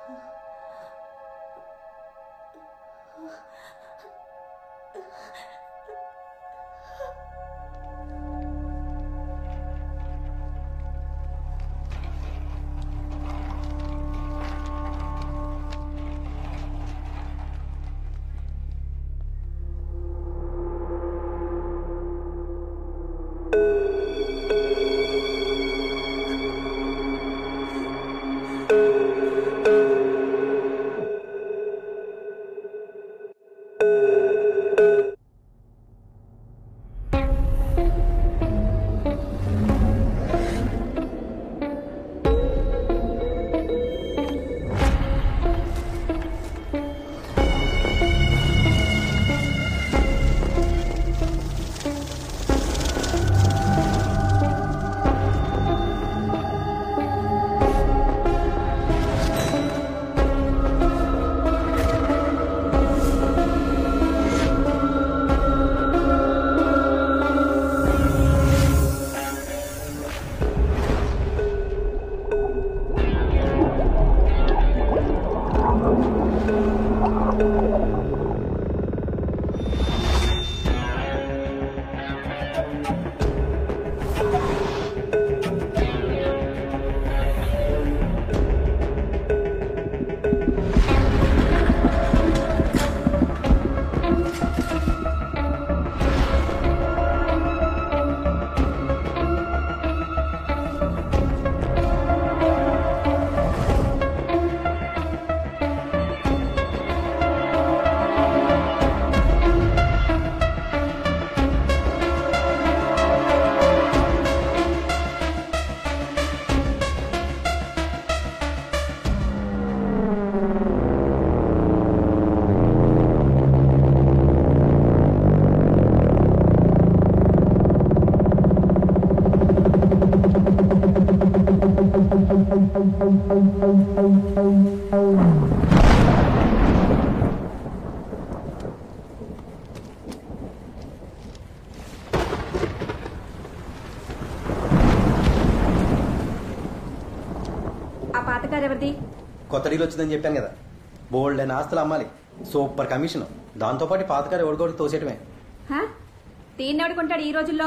ఆ పాతకారు ఎవరిది కొత్త డీల్ వచ్చిందని చెప్పాను కదా బోల్డ్ అయిన ఆస్తులు అమ్మాలి సూపర్ కమిషన్ దాంతోపాటు పాతకారు ఎవరికొకటి తోసేయటమే హా? దీన్ని ఎవడుకుంటాడు ఈ రోజుల్లో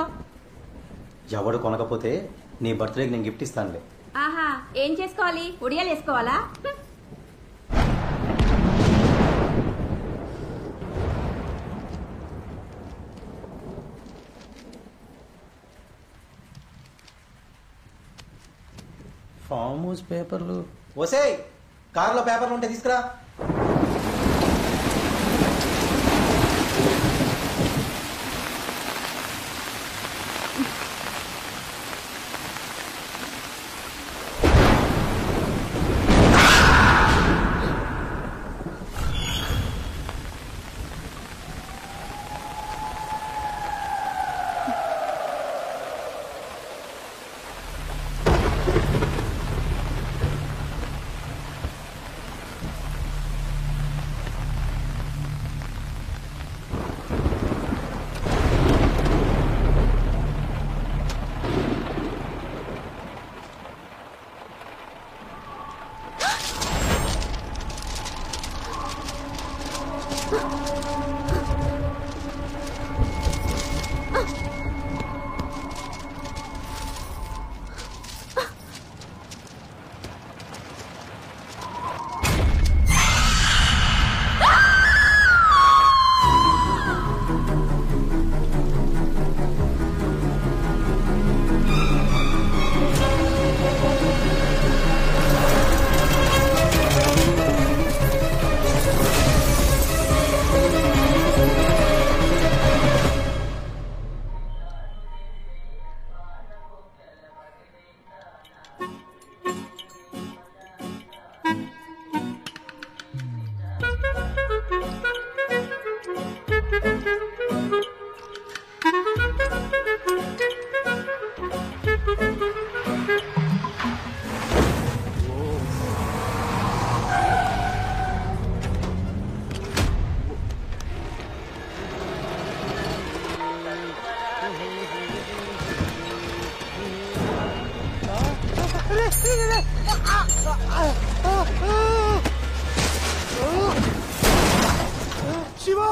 ఎవడు కొనకపోతే నీ బర్త్డేకి నేను గిఫ్ట్ ఇస్తానులే ఆహా ఏం చేసుకోవాలి ఉడియాలు వేసుకోవాలా హ్మ్. ఫామ్ హౌస్ పేపర్లు వసేయ్ కార్లో పేపర్లు ఉంటే తీసుకురా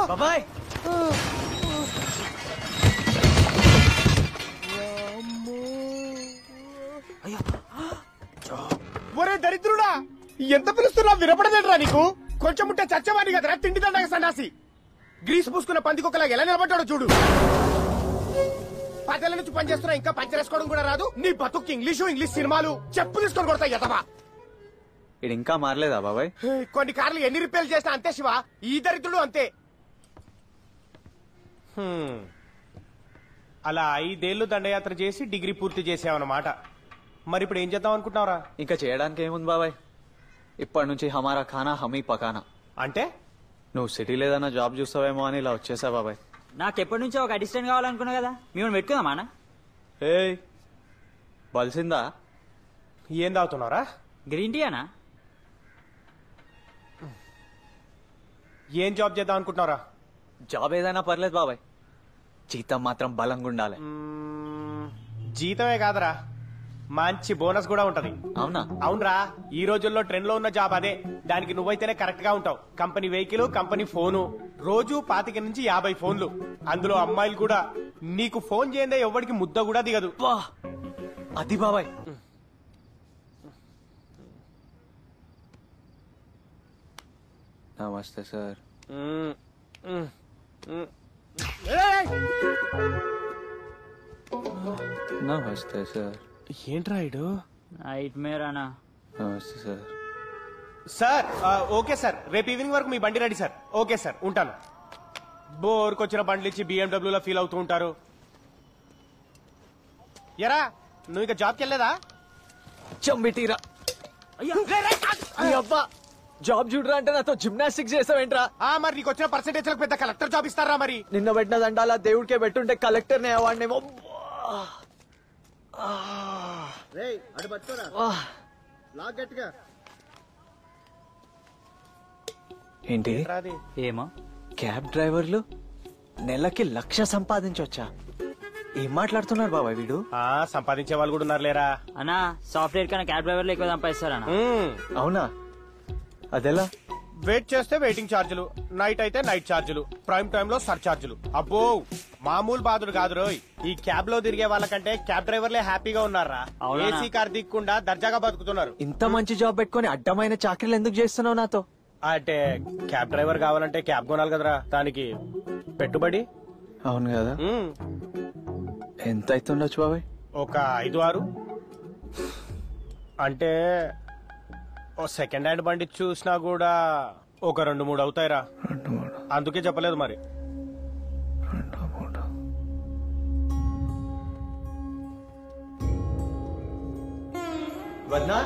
బాబాయ్ ఒరే దరిద్రుడా ఎంత పిలుస్తున్నా వినపడలేదురా నీకు కొంచెం ఉంటే చచ్చవాడి కదరా తిండి దండగ సన్నాసి గ్రీస్ పూసుకున్న పందికొక్కలా ఎలా నిలబడ్డాడో చూడు పదేళ్ల నుంచి పనిచేస్తున్నా ఇంకా పంచరేసుకోవడం కూడా రాదు నీ బతుక్కి ఇంగ్లీషు ఇంగ్లీష్ సినిమాలు చెప్పు తీసుకొని కొడతా ఎదవా ఇది ఇంకా మారలేదా బాబాయ్ కొన్ని కార్లు ఎన్ని రిపేర్లు చేసినా అంతే శివ ఈ దరిద్రుడు అంతే హ్మ్. అలా ఐదేళ్లు దండయాత్ర చేసి డిగ్రీ పూర్తి చేసావన్నమాట మరి ఇప్పుడు ఏం చేద్దాం అనుకుంటున్నావురా ఇంకా చేయడానికి ఏముంది బాబాయ్ ఇప్పటి నుంచి హమారా ఖానా హమీ పకానా అంటే నువ్వు సిటీలో ఏదైనా జాబ్ చూస్తావేమో అని ఇలా వచ్చేసా బాబాయ్ నాకు ఎప్పటి నుంచో ఒక అసిస్టెంట్ కావాలనుకున్నా కదా మేము పెట్టుకుందామా అన్న ఏయ్ బలిసిందా ఏం తాగుతున్నావురా గ్రీన్ టీ అనా ఏం జాబ్ చేద్దాం అనుకుంటున్నావురా జాబ్ ఏదైనా పర్లేదు బాబాయ్ జీతం మాత్రం బలంగా ఉండాలి మ్మ్, జీతమే కాదురా మంచి బోనస్ కూడా ఉంటది అవునా అవునరా ఈ రోజుల్లో ట్రెండ్ లో ఉన్న జాబ్ అదే దానికి నువ్వైతేనే కరెక్ట్ గా ఉంటావు కంపెనీ వెహికల్ కంపెనీ ఫోను రోజు పాతిక నుంచి యాభై ఫోన్లు అందులో అమ్మాయిలు కూడా నీకు ఫోన్ చేయందే ఎవరికి ముద్ద కూడా దిగదు వా అది బాబాయ్ నమస్తే సార్ మ్మ్, మ్మ్, మ్మ్. ఏయ్! నమస్తే సార్ ఏంట్రా ఇడు నైట్ మేర్ అనా నమస్తే సార్ సార్ ఆ, ఓకే సార్ రేపు ఈవినింగ్ వరకు మీ బండి రెడీ సార్ ఓకే సార్ ఉంటాను బోర్కి వచ్చిన బండ్లు ఇచ్చి BMW లో ఫీల్ అవుతూ ఉంటారు ఎరా నువ్వు ఇక జాబ్కి వెళ్ళలేదా చంబిటీరా నీ అబ్బా జాబ్ చూడరా అంటే నాతో జిమ్నాస్టిక్స్ చేసావేంట్రా ఆ మరి నీకు వచ్చిన పర్సెంటేజ్ పెద్ద కలెక్టర్ జాబ్ ఇస్తారా మరి నిన్న పెట్టిన దండాల దేవుడికే పెట్టుంటే కలెక్టర్ నే అవార్డునేమో ఏంటి రాది ఏమో క్యాబ్ డ్రైవర్లు నెలకి లక్ష సంపాదించవచ్చా ఏం మాట్లాడుతున్నారు బాబాయ్ వీడు ఆ సంపాదించే వాళ్ళు కూడా ఉన్నారు లేరా అన్నా సాఫ్ట్వేర్ కన్నా క్యాబ్ డ్రైవర్లు ఎక్కువ సంపాదిస్తారన్నా అవునా అదెలా వెయిట్ చేస్తే వెయిటింగ్ ఛార్జీలు నైట్ అయితే నైట్ ఛార్జీలు ప్రైమ్ టైమ్ లో సర్ ఛార్జీలు అబ్బో మామూలు బాధుడు కాదు రోయ్ ఈ క్యాబ్ లో తిరిగే వాళ్ళకంటే క్యాబ్ డ్రైవర్లే హ్యాపీగా ఉన్నారా అవునా? ఏసీ కార్ దిక్కుండా దర్జాగా బతుకుతున్నారు ఇంత మంచి జాబ్ పెట్టుకొని అడ్డమైన చాకరీలు ఎందుకు చేస్తున్నావు నాతో అంటే క్యాబ్ డ్రైవర్ కావాలంటే క్యాబ్ కొనాలి కదరా దానికి పెట్టుబడి అవును కదా మ్మ్. ఎంత అవుతుండొచ్చు బాబాయ్ ఒక ఐదు ఆరు అంటే ఓ సెకండ్ హ్యాండ్ బండి చూసినా కూడా ఒక రెండు మూడు అవుతాయిరా రెండు మూడు అందుకే చెప్పలేదు మరి రెండు మూడు వద్నా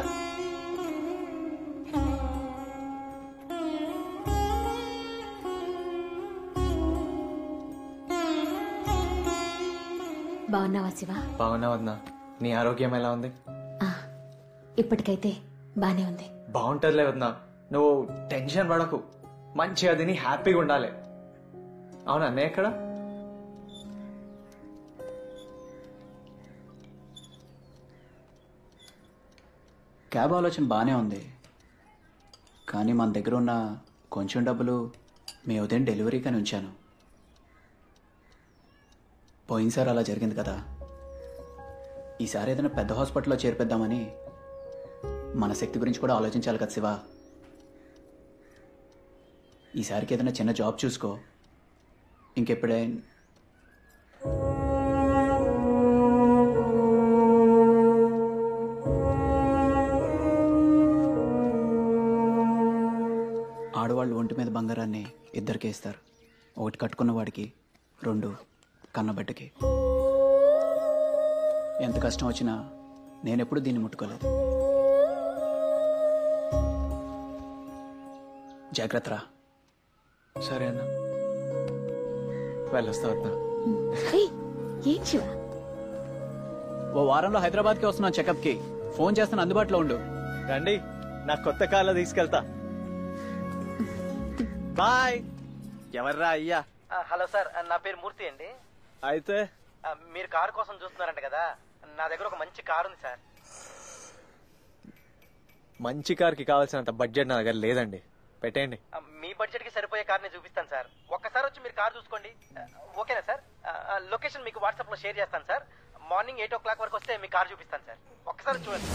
బాగున్నావా శివ బాగున్నా వద్నా నీ ఆరోగ్యం ఎలా ఉంది ఆ, ఇప్పటికైతే బానే ఉంది బాగుంటదిలే వద్నా నువ్వు టెన్షన్ పడకు మంచిగా తిని హ్యాపీగా ఉండాలి అవునా అన్నయ్య ఎక్కడ క్యాబ్ ఆలోచన బాగానే ఉంది కానీ మన దగ్గర ఉన్న కొంచెం డబ్బులు మీ ఉదయం డెలివరీకని ఉంచాను పోయినసారి అలా జరిగింది కదా ఈసారి ఏదైనా పెద్ద హాస్పిటల్లో చేర్పిద్దామని మన శక్తి గురించి కూడా ఆలోచించాలి కదా శివ ఈసారికి ఏదైనా చిన్న జాబ్ చూసుకో ఇంకెప్పుడే ఆడవాళ్ళు ఒంటి మీద బంగారాన్ని ఇద్దరికే ఇస్తారు ఒకటి కట్టుకున్న వాడికి రెండు కన్నబిడ్డకి ఎంత కష్టం వచ్చినా నేనెప్పుడు దీన్ని ముట్టుకోలేదు జాగ్రత్తరా సరే అన్న వెళ్ళొస్తా వద్దా ఏయ్, ఏం శివ ఓ వారంలో హైదరాబాద్కి వస్తున్నాను చెకప్కి ఫోన్ చేస్తాను అందుబాటులో ఉండు రండి నా కొత్త కార్లో తీసుకెళ్తా బాయ్ ఎవర్రా అయ్యా హలో సార్ నా పేరు మూర్తి అండి అయితే ఆ, మీరు కారు కోసం చూస్తున్నారంట కదా నా దగ్గర ఒక మంచి కారు ఉంది సార్ మంచి కార్కి కావాల్సినంత బడ్జెట్ నా దగ్గర లేదండి పెట్టేయండి ఆ, మీ బడ్జెట్ కి సరిపోయే కార్ ని చూపిస్తాను సార్ ఒక్కసారి వచ్చి మీరు కార్ చూసుకోండి ఆ, ఓకేనా సార్ ఆ, ఆ, లొకేషన్ మీకు వాట్సాప్ లో షేర్ చేస్తాను sir morning eight o'clock వరకు వస్తే మీ కార్ చూపిస్తాను సార్ ఒక్కసారి చూడండి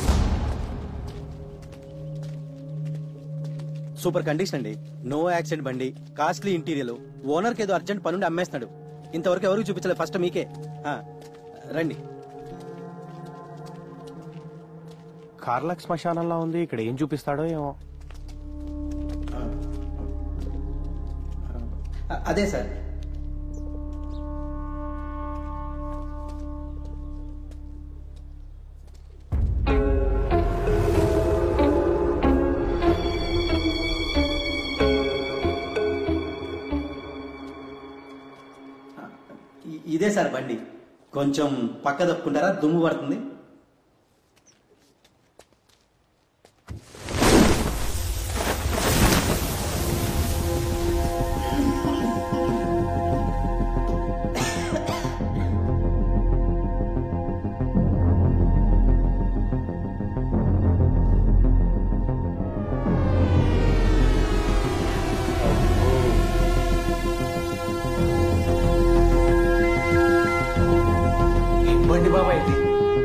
సూపర్ కండిషన్ అండి నో యాక్సిడెంట్ బండి కాస్ట్లీ ఇంటీరియర్ ఓనర్కి ఏదో అర్జెంట్ పనుండి అమ్మేస్తున్నాడు ఇంతవరకు ఎవరికి చూపించలేదు ఫస్ట్ మీకే ఆ, రండి కార్లక్ శ్మశానంలో ఉంది ఇక్కడ ఏం చూపిస్తాడో ఏమో అ- అదే సార్ ఇ- ఇదే సార్ బండి కొంచెం పక్క తప్పుకుంటారా దుమ్ము పడుతుంది ఏం బండి బాబాయ్ ఇది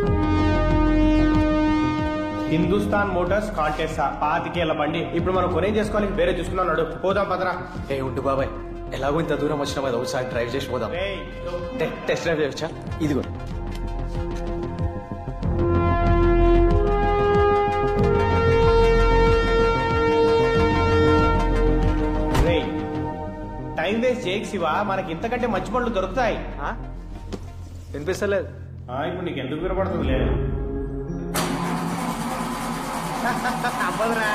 హిందుస్థాన్ మోటార్స్ కాంటెస్ట్ పాతికేళ్ల బండి ఇప్పుడు మనం కొనేం చేసుకోవాలి వేరే చూసుకున్నాడు పోదాం పదరా ఏ ఉండు బాబాయ్ ఎలాగో ఇంత దూరం వచ్చినా అది ఒకసారి డ్రైవ్ చేసి పోదాం రేయ్, టె- టెస్ట్ డ్రైవ్ చేయొచ్చా ఇదిగో రేయ్, టైం వేస్ట్ చేయకు శివ మనకి ఇంతకంటే మంచి పనులు దొరుకుతాయి ఆ? వినిపిస్తలేదు ఆ, ఇప్పుడు నీకు ఎందుకు వినపడుతుంది లేదు అవ్వదురా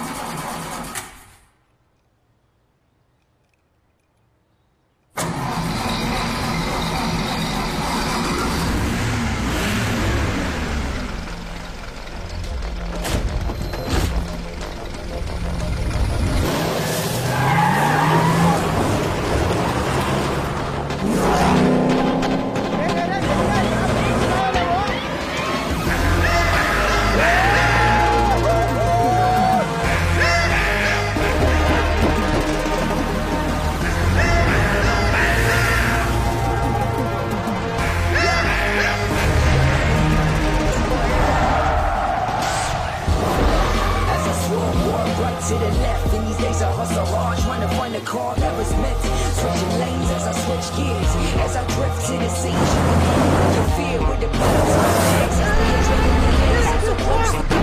As I swore war right to the left In these days I hustle hard Trying to find a car that was meant Switching lanes as I switch gears As I drift to the scene The fear with the pedals on my legs As the adrenaline is I'm supposed to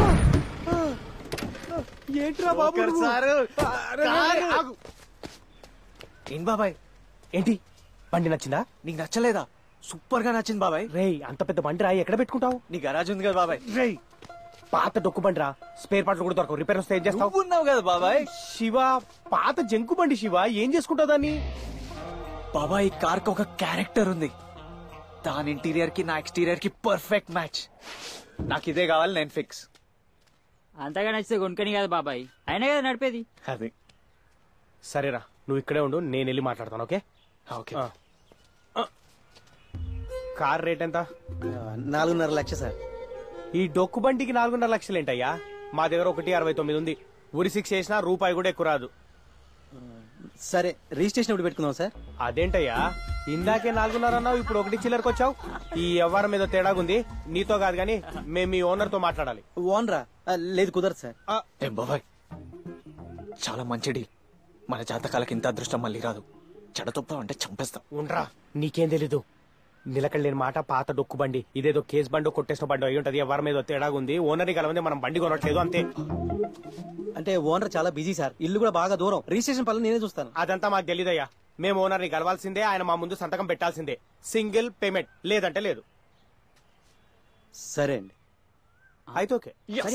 ఏంట్రా బాబు నువ్వు? అరే, అరే, ఆగు. ఏం బాబాయ్ ఏంటి బండి నచ్చిందా నీకు నచ్చలేదా సూపర్ గా నచ్చింది బాబాయ్ రేయ్ అంత పెద్ద బండి రా ఎక్కడ పెట్టుకుంటావు నీ గరాజ్ ఉంది కదా బాబాయ్ రేయ్ పాత డొక్కు బండి రా స్పేర్ పార్ట్లు కూడా దొరకవు రిపేర్ వస్తే ఏం చేస్తావు నువ్వు ఉన్నావు కదా బాబాయ్ శివ పాత జంకు బండి శివ ఏం చేసుకుంటావు దాన్ని బాబాయ్ ఈ కార్ కి ఒక క్యారెక్టర్ ఉంది దాని ఇంటీరియర్ కి నా ఎక్స్టీరియర్ కి పర్ఫెక్ట్ మ్యాచ్ నాకు ఇదే కావాలి నేను ఫిక్స్ అంతగా నచ్చితే కొనుక్కని కదా బాబాయ్ అయినా కదా నడిపేది అది సరేరా నువ్వు ఇక్కడే ఉండు నేను వెళ్ళి మాట్లాడతాను ఓకే ఓకే ఆ. ఆ. కార్ రేట్ ఎంత నాలుగున్నర లక్ష సార్ ఈ డొక్కు బండికి నాలుగున్నర లక్షలు ఏంటయ్యా మా దగ్గర ఒకటి అరవై తొమ్మిది ఉంది ఉరి సిక్స్ చేసినా రూపాయి కూడా ఎక్కువ రాదు సరే రిజిస్ట్రేషన్ ఇప్పుడు పెట్టుకుందాం సార్ అదేంటయ్యా ఇందాకే నాలుగున్నర అన్నావు ఇప్పుడు ఒకటి చిల్లరకు వచ్చావు ఈ వ్యవహారం మీద తేడాగుంది నీతో కాదు కానీ మేము మీ ఓనర్ తో మాట్లాడాలి ఓన్రా ఆ, లేదు కుదరదు సార్ ఆ, ఏం బాబాయ్ చాలా మంచి డీల్ మన జాతకాలకి ఇంత అదృష్టం మళ్ళీ రాదు చెడతొప్పాం అంటే చంపేస్తాం ఉండ్రా నీకేం తెలీదు నిలకడలేని మాట పాత డొక్కు బండి ఇదేదో కేస్ బండి కొట్టేసిన బండి అయి ఉంటది ఎవరి మీద తేడాగుంది ఓనర్ని కలవంది మనం బండి కొనట్లేదు అంతే అంటే ఓనర్ చాలా బిజీ సార్ ఇల్లు కూడా బాగా దూరం రిజిస్ట్రేషన్ పనులు నేనే చూస్తాను అదంతా మాకు తెలీదయ్యా మేము ఓనర్ని కలవాల్సిందే ఆయన మా ముందు సంతకం పెట్టాల్సిందే సింగిల్ పేమెంట్ లేదంటే లేదు సరే అండి అయితే ఓకే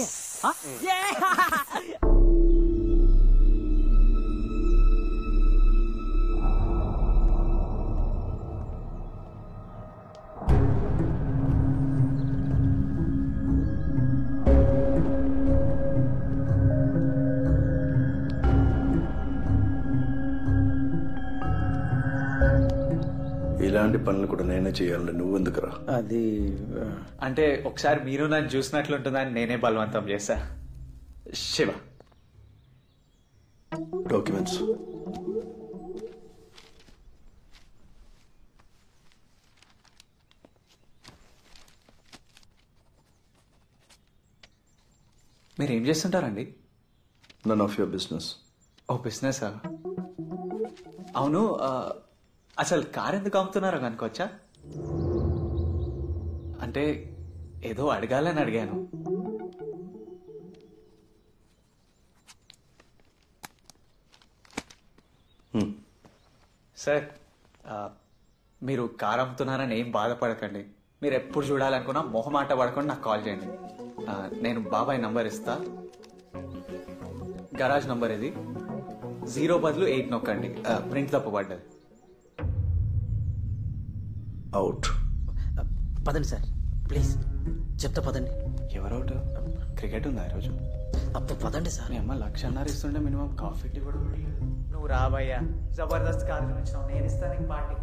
ఇలాంటి పనులు కూడా నేనే చేయాలని నువ్వెందుకురా అది ఆ, అంటే ఒకసారి మీరు నన్ను చూసినట్లుంటుందని నేనే బలవంతం చేశా శివ డాక్యుమెంట్స్ మీరు ఏం చేస్తుంటారండి none of your business oh business అవును ఆ, అసలు కార్ ఎందుకు అమ్ముతున్నారో కనుకోవచ్చా అంటే ఏదో అడగాలని అడిగాను సార్ ఆ, మీరు కార్ అమ్ముతున్నారని ఏం బాధపడకండి మీరు ఎప్పుడు చూడాలనుకున్నా మొహమాట పడకుండా నాకు కాల్ చేయండి ఆ, నేను బాబాయ్ నంబర్ ఇస్తా గరాజ్ నంబర్ ఇది జీరో బదులు ఎయిట్ నొక్కండి ఆ, ప్రింట్ తప్పబడ్డది అవుట్ పదండి సార్ ప్లీజ్ చెప్తా పదండి ఎవరౌట్ క్రికెట్ ఉందా ఈరోజు అప్పుడు పదండి సార్ మీ అమ్మ లక్షన్నర ఇస్తుంటే మినిమం కాఫీ టీ కూడా నువ్వు రాబయ్యా జబర్దస్త్ కార్ గురించి నేను ఇస్తాను పార్టీ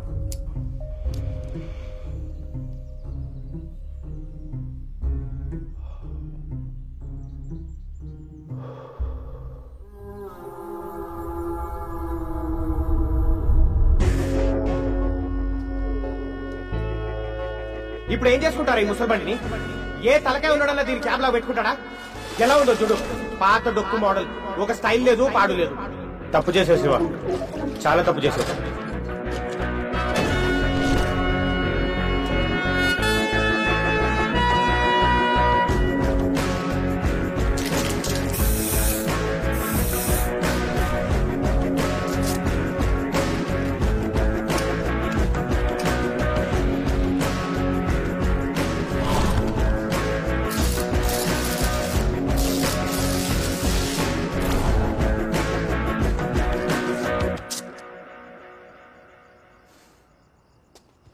ఇప్పుడు ఏం చేసుకుంటారు ఈ ముసల్బండిని ఏ తలకాయ ఉండడంలో దీని క్యాబ్ లా పెట్టుకుంటాడా ఎలా ఉందో చూడు పాత డొక్కు మోడల్ ఒక స్టైల్ లేదు పాడు లేదు తప్పు చేసేసివా చాలా తప్పు చేసేసావు